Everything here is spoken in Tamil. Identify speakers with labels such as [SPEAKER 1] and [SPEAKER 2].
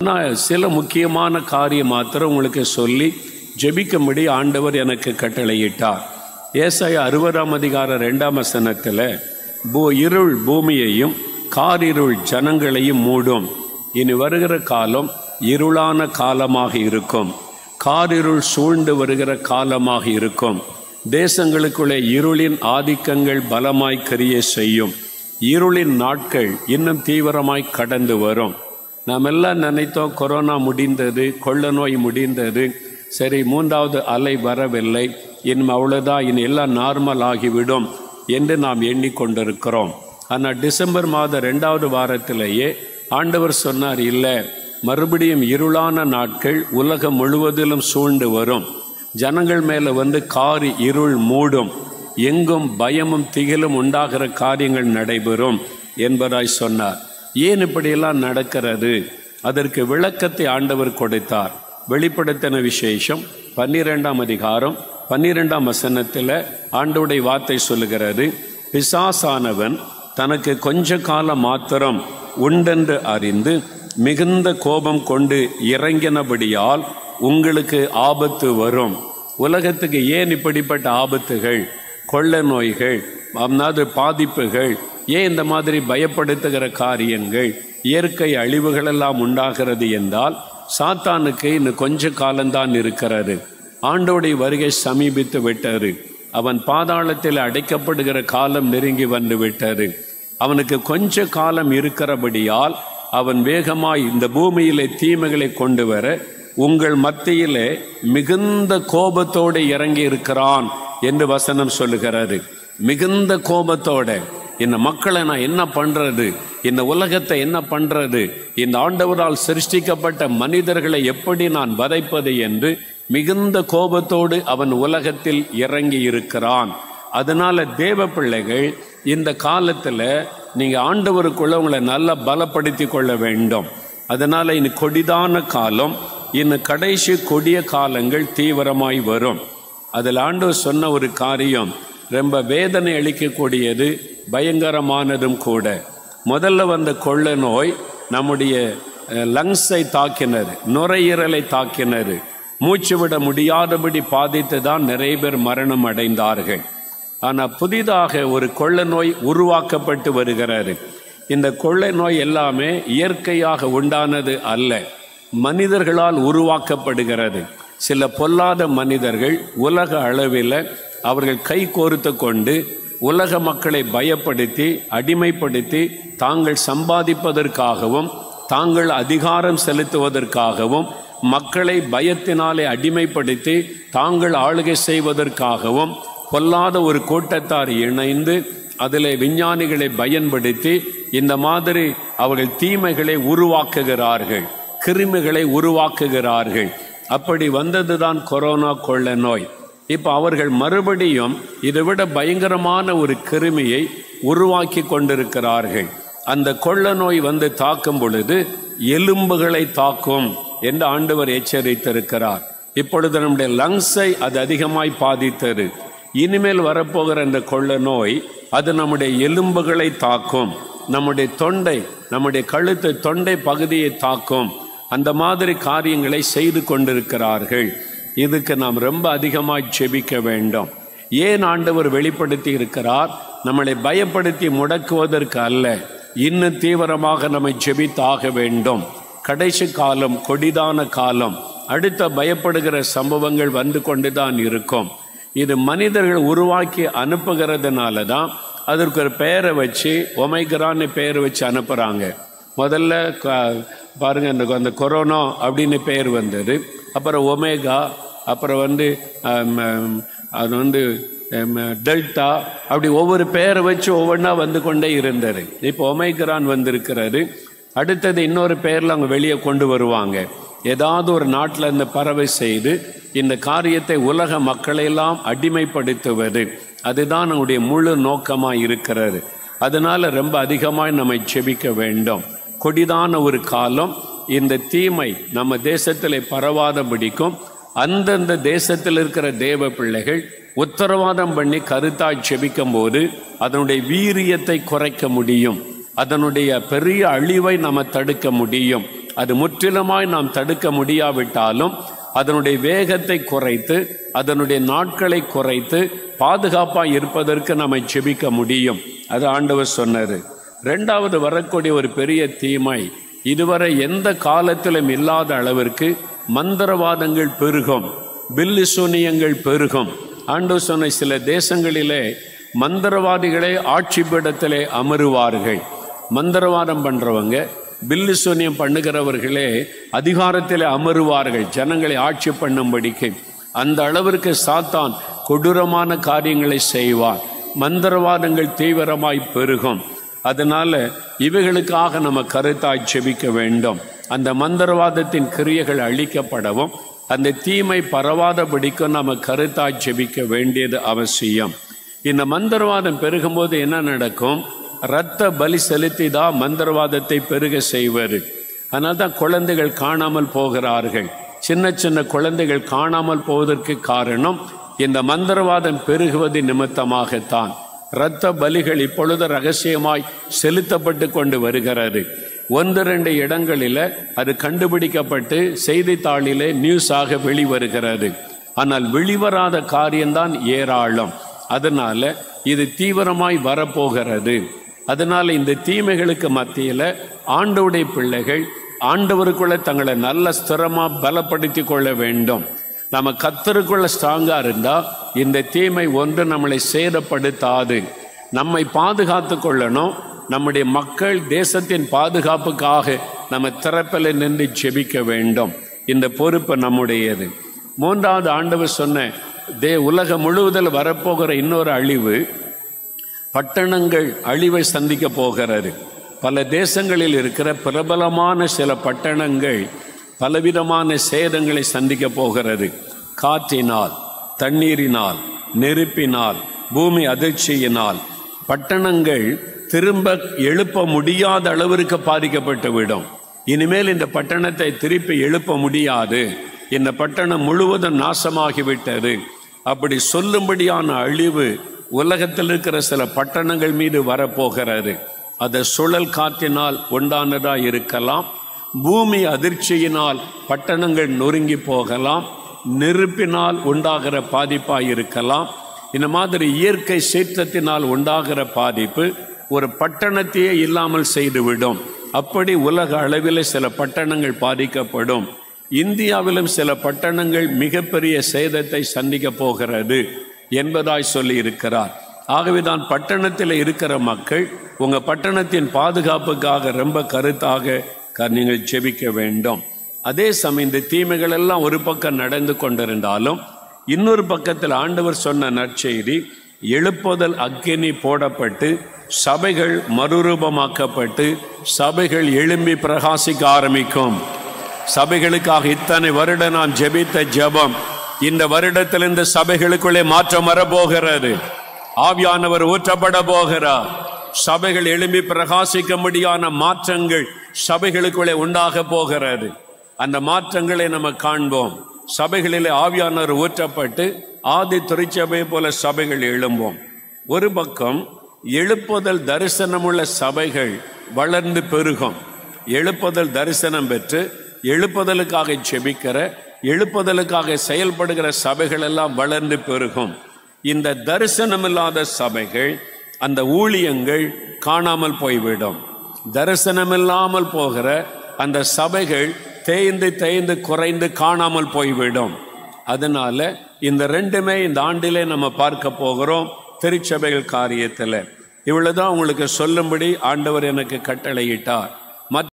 [SPEAKER 1] நான் சில முக்கியமான காரியம் மாத்திரம் உங்களுக்கு சொல்லி ஜெபிக்கும்படி ஆண்டவர் எனக்கு கட்டளையிட்டார் ஏசாய அறுபதாம் அதிகார ரெண்டாம் வசனத்தில் பூ இருள் பூமியையும் காரிருள் ஜனங்களையும் மூடும் இனி வருகிற காலம் இருளான காலமாக இருக்கும் காரிருள் சூழ்ந்து வருகிற காலமாக இருக்கும் தேசங்களுக்குள்ளே இருளின் ஆதிக்கங்கள் பலமாய் கரிய செய்யும் இருளின் நாட்கள் இன்னும் தீவிரமாய் கடந்து வரும் நாம் எல்லாம் நினைத்தோம் கொரோனா முடிந்தது கொள்ள நோய் முடிந்தது சரி மூன்றாவது அலை வரவில்லை இன்னும் அவ்வளோதான் இனி எல்லாம் நார்மல் ஆகிவிடும் என்று நாம் எண்ணிக்கொண்டிருக்கிறோம் ஆனால் டிசம்பர் மாத ரெண்டாவது வாரத்திலேயே ஆண்டவர் சொன்னார் இல்லை மறுபடியும் இருளான நாட்கள் உலகம் முழுவதிலும் சூழ்ந்து வரும் ஜனங்கள் மேலே வந்து காரி இருள் மூடும் எங்கும் பயமும் திகிலும் உண்டாகிற காரியங்கள் நடைபெறும் என்பதாய் சொன்னார் ஏன் இப்படியெல்லாம் நடக்கிறது அதற்கு விளக்கத்தை ஆண்டவர் கொடுத்தார் வெளிப்படுத்தின விசேஷம் பன்னிரெண்டாம் அதிகாரம் பன்னிரெண்டாம் வசனத்தில் ஆண்டவுடைய வார்த்தை சொல்லுகிறது பிசாசானவன் தனக்கு கொஞ்ச காலம் மாத்திரம் உண்டென்று அறிந்து மிகுந்த கோபம் கொண்டு இறங்கினபடியால் உங்களுக்கு ஆபத்து வரும் உலகத்துக்கு ஏன் இப்படிப்பட்ட ஆபத்துகள் கொள்ள நோய்கள் அதாவது பாதிப்புகள் ஏன் இந்த மாதிரி பயப்படுத்துகிற காரியங்கள் இயற்கை அழிவுகளெல்லாம் உண்டாகிறது என்றால் சாத்தானுக்கு இன்னும் கொஞ்ச காலம்தான் இருக்கிறது ஆண்டோடைய வருகை சமீபித்து விட்டது அவன் பாதாளத்தில் அடைக்கப்படுகிற காலம் நெருங்கி வந்து விட்டது அவனுக்கு கொஞ்ச காலம் இருக்கிறபடியால் அவன் வேகமாய் இந்த பூமியிலே தீமைகளை கொண்டு வர உங்கள் மத்தியிலே மிகுந்த கோபத்தோடு இறங்கி இருக்கிறான் என்று வசனம் சொல்லுகிறாரு மிகுந்த கோபத்தோட இந்த மக்களை நான் என்ன பண்றது இந்த உலகத்தை என்ன பண்றது இந்த ஆண்டவரால் சிருஷ்டிக்கப்பட்ட மனிதர்களை எப்படி நான் வதைப்பது என்று மிகுந்த கோபத்தோடு அவன் உலகத்தில் இறங்கி இருக்கிறான் அதனால தேவ பிள்ளைகள் இந்த காலத்தில் நீங்க ஆண்டவருக்குள்ள உங்களை நல்லா பலப்படுத்தி கொள்ள வேண்டும் அதனால இனி கொடிதான காலம் இன்னும் கடைசி கொடிய காலங்கள் தீவிரமாய் வரும் அதில் ஆண்டவர் சொன்ன ஒரு காரியம் ரொம்ப வேதனை அளிக்கக்கூடியது பயங்கரமானதும் கூட முதல்ல வந்த கொள்ள நோய் நம்முடைய லங்ஸை தாக்கினது நுரையீரலை தாக்கினது மூச்சு விட முடியாதபடி பாதித்து தான் நிறைய பேர் மரணம் அடைந்தார்கள் ஆனால் புதிதாக ஒரு கொள்ள நோய் உருவாக்கப்பட்டு வருகிறது இந்த கொள்ளை நோய் எல்லாமே இயற்கையாக உண்டானது அல்ல மனிதர்களால் உருவாக்கப்படுகிறது சில பொல்லாத மனிதர்கள் உலக அளவில் அவர்கள் கை கோர்த்து கொண்டு உலக மக்களை பயப்படுத்தி அடிமைப்படுத்தி தாங்கள் சம்பாதிப்பதற்காகவும் தாங்கள் அதிகாரம் செலுத்துவதற்காகவும் மக்களை பயத்தினாலே அடிமைப்படுத்தி தாங்கள் ஆளுகை செய்வதற்காகவும் பொல்லாத ஒரு கூட்டத்தார் இணைந்து அதில் விஞ்ஞானிகளை பயன்படுத்தி இந்த மாதிரி அவர்கள் தீமைகளை உருவாக்குகிறார்கள் கிருமிகளை உருவாக்குகிறார்கள் அப்படி வந்ததுதான் கொரோனா கொள்ள நோய் இப்போ அவர்கள் மறுபடியும் இதை விட பயங்கரமான ஒரு கிருமியை உருவாக்கி கொண்டிருக்கிறார்கள் அந்த கொள்ள நோய் வந்து தாக்கும் பொழுது எலும்புகளை தாக்கும் என்று ஆண்டவர் எச்சரித்திருக்கிறார் இப்பொழுது நம்முடைய லங்ஸை அது அதிகமாய் பாதித்தது இனிமேல் வரப்போகிற அந்த கொள்ள நோய் அது நம்முடைய எலும்புகளை தாக்கும் நம்முடைய தொண்டை நம்முடைய கழுத்து தொண்டை பகுதியை தாக்கும் அந்த மாதிரி காரியங்களை செய்து கொண்டிருக்கிறார்கள் இதுக்கு நாம் ரொம்ப அதிகமாக செபிக்க வேண்டும் ஏன் ஆண்டவர் வெளிப்படுத்தி இருக்கிறார் நம்மளை பயப்படுத்தி முடக்குவதற்கு அல்ல இன்னும் தீவிரமாக நம்மை செபித்தாக வேண்டும் கடைசி காலம் கொடிதான காலம் அடுத்த பயப்படுகிற சம்பவங்கள் வந்து கொண்டுதான் இருக்கும் இது மனிதர்கள் உருவாக்கி அனுப்புகிறதுனால தான் அதற்கு ஒரு பெயரை வச்சு ஒமைக்ரான்னு பெயர் வச்சு அனுப்புகிறாங்க முதல்ல பாருங்க அந்த அந்த கொரோனா அப்படின்னு பெயர் வந்தது அப்புறம் ஒமேகா அப்புறம் வந்து அது வந்து டெல்டா அப்படி ஒவ்வொரு பெயரை வச்சு ஒவ்வொன்றா வந்து கொண்டே இருந்தது இப்போ ஒமைக்ரான் வந்திருக்கிறது அடுத்தது இன்னொரு பெயரில் அவங்க வெளியே கொண்டு வருவாங்க ஏதாவது ஒரு நாட்டில் இந்த பறவை செய்து இந்த காரியத்தை உலக மக்களையெல்லாம் அடிமைப்படுத்துவது அதுதான் நம்முடைய முழு நோக்கமாக இருக்கிறது அதனால் ரொம்ப அதிகமாக நம்மை செபிக்க வேண்டும் கொடிதான ஒரு காலம் இந்த தீமை நம்ம தேசத்தில் பரவாதபடிக்கும் அந்தந்த தேசத்தில் இருக்கிற தேவ பிள்ளைகள் உத்தரவாதம் பண்ணி கருத்தாய் செபிக்கும் போது அதனுடைய வீரியத்தை குறைக்க முடியும் அதனுடைய பெரிய அழிவை நம்ம தடுக்க முடியும் அது முற்றிலுமாய் நாம் தடுக்க முடியாவிட்டாலும் அதனுடைய வேகத்தை குறைத்து அதனுடைய நாட்களை குறைத்து பாதுகாப்பாக இருப்பதற்கு நம்மை செபிக்க முடியும் அது ஆண்டவர் சொன்னார் ரெண்டாவது வரக்கூடிய ஒரு பெரிய தீமை இதுவரை எந்த காலத்திலும் இல்லாத அளவிற்கு மந்திரவாதங்கள் பெருகும் பில்லி சூனியங்கள் பெருகும் ஆண்டவர் சொன்ன சில தேசங்களிலே மந்திரவாதிகளே ஆட்சி பீடத்திலே அமருவார்கள் மந்திரவாதம் பண்ணுறவங்க பில்லி சூனியம் பண்ணுகிறவர்களே அதிகாரத்தில் அமருவார்கள் ஜனங்களை ஆட்சி பண்ணும்படிக்கு அந்த அளவிற்கு சாத்தான் கொடூரமான காரியங்களை செய்வான் மந்திரவாதங்கள் தீவிரமாய் பெருகும் அதனால இவைகளுக்காக நம்ம கருத்தாய் செபிக்க வேண்டும் அந்த மந்திரவாதத்தின் கிரியைகள் அழிக்கப்படவும் அந்த தீமை பரவாதபடிக்கும் நம்ம கருத்தாய் செபிக்க வேண்டியது அவசியம் இந்த மந்திரவாதம் பெருகும்போது என்ன நடக்கும் இரத்த பலி செலுத்தி தான் மந்திரவாதத்தை பெருக செய்வது அதனால தான் குழந்தைகள் காணாமல் போகிறார்கள் சின்ன சின்ன குழந்தைகள் காணாமல் போவதற்கு காரணம் இந்த மந்திரவாதம் பெருகுவது நிமித்தமாகத்தான் இரத்த பலிகள் இப்பொழுது ரகசியமாய் செலுத்தப்பட்டு கொண்டு வருகிறது ஒன்று ரெண்டு இடங்களில் அது கண்டுபிடிக்கப்பட்டு செய்தித்தாளிலே நியூஸாக வெளிவருகிறது ஆனால் வெளிவராத காரியம்தான் ஏராளம் அதனால இது தீவிரமாய் வரப்போகிறது அதனால இந்த தீமைகளுக்கு மத்தியில் ஆண்டவுடைய பிள்ளைகள் ஆண்டவருக்குள்ள தங்களை நல்ல ஸ்திரமா பலப்படுத்தி கொள்ள வேண்டும் நம்ம கத்தருக்குள்ள ஸ்ட்ராங்கா இருந்தா இந்த தீமை ஒன்று நம்மளை சேதப்படுத்தாது நம்மை பாதுகாத்து கொள்ளணும் நம்முடைய மக்கள் தேசத்தின் பாதுகாப்புக்காக நம்ம திறப்பில் நின்று செபிக்க வேண்டும் இந்த பொறுப்பு நம்முடையது மூன்றாவது ஆண்டவர் சொன்ன தே உலகம் முழுவதில் வரப்போகிற இன்னொரு அழிவு பட்டணங்கள் அழிவை சந்திக்க போகிறது பல தேசங்களில் இருக்கிற பிரபலமான சில பட்டணங்கள் பலவிதமான சேதங்களை சந்திக்க போகிறது காற்றினால் தண்ணீரினால் நெருப்பினால் பூமி அதிர்ச்சியினால் பட்டணங்கள் திரும்ப எழுப்ப முடியாத அளவிற்கு பாதிக்கப்பட்டு விடும் இனிமேல் இந்த பட்டணத்தை திருப்பி எழுப்ப முடியாது இந்த பட்டணம் முழுவதும் நாசமாகிவிட்டது அப்படி சொல்லும்படியான அழிவு உலகத்தில் இருக்கிற சில பட்டணங்கள் மீது வரப்போகிறது அது சுழல் காற்றினால் உண்டானதா இருக்கலாம் பூமி அதிர்ச்சியினால் பட்டணங்கள் நொறுங்கி போகலாம் நெருப்பினால் உண்டாகிற பாதிப்பாக இருக்கலாம் இந்த மாதிரி இயற்கை சீற்றத்தினால் உண்டாகிற பாதிப்பு ஒரு பட்டணத்தையே இல்லாமல் செய்துவிடும் அப்படி உலக அளவில் சில பட்டணங்கள் பாதிக்கப்படும் இந்தியாவிலும் சில பட்டணங்கள் மிகப்பெரிய சேதத்தை சந்திக்க போகிறது என்பதாய் சொல்லி இருக்கிறார் ஆகவே தான் பட்டணத்தில் இருக்கிற மக்கள் உங்கள் பட்டணத்தின் பாதுகாப்புக்காக ரொம்ப கருத்தாக க- நீங்கள் ஜெபிக்க வேண்டும் அதே சமயம் இந்த தீமைகள் எல்லாம் ஒரு பக்கம் நடந்து கொண்டிருந்தாலும் இன்னொரு பக்கத்தில் ஆண்டவர் சொன்ன நற்செய்தி எழுப்புதல் அக்கினி போடப்பட்டு சபைகள் மறுரூபமாக்கப்பட்டு சபைகள் எழும்பி பிரகாசிக்க ஆரம்பிக்கும் சபைகளுக்காக இத்தனை வருடம் நான் ஜெபித்த ஜெபம் இந்த வருடத்தில் இந்த சபைகளுக்குள்ளே மாற்றம் வரப்போகிறது ஆவியானவர் ஊற்றப்பட போகிறார் சபைகள் எழும்பி பிரகாசிக்கும்படியான மாற்றங்கள் சபைகளுக்குள்ளே உண்டாக போகிறது அந்த மாற்றங்களை நம்ம காண்போம் சபைகளிலே ஆவியானவர் ஊற்றப்பட்டு ஆதி திருச்சபை போல சபைகள் எழும்போம் ஒரு பக்கம் எழுப்புதல் தரிசனமுள்ள சபைகள் வளர்ந்து பெருகும் எழுப்புதல் தரிசனம் பெற்று எழுப்புதலுக்காக செபிக்கிற எழுப்புதலுக்காக செயல்படுகிற சபைகள் எல்லாம் வளர்ந்து பெருகும் இந்த தரிசனமில்லாத சபைகள் அந்த ஊழியங்கள் காணாமல் போய்விடும் தரிசனமில்லாமல் போகிற அந்த சபைகள் தேய்ந்து தேய்ந்து குறைந்து காணாமல் போய்விடும் அதனால இந்த ரெண்டுமே இந்த ஆண்டிலே நம்ம பார்க்க போகிறோம் திருச்சபைகள் காரியத்தில் இவ்வளவுதான் உங்களுக்கு சொல்லும்படி ஆண்டவர் எனக்கு கட்டளையிட்டார்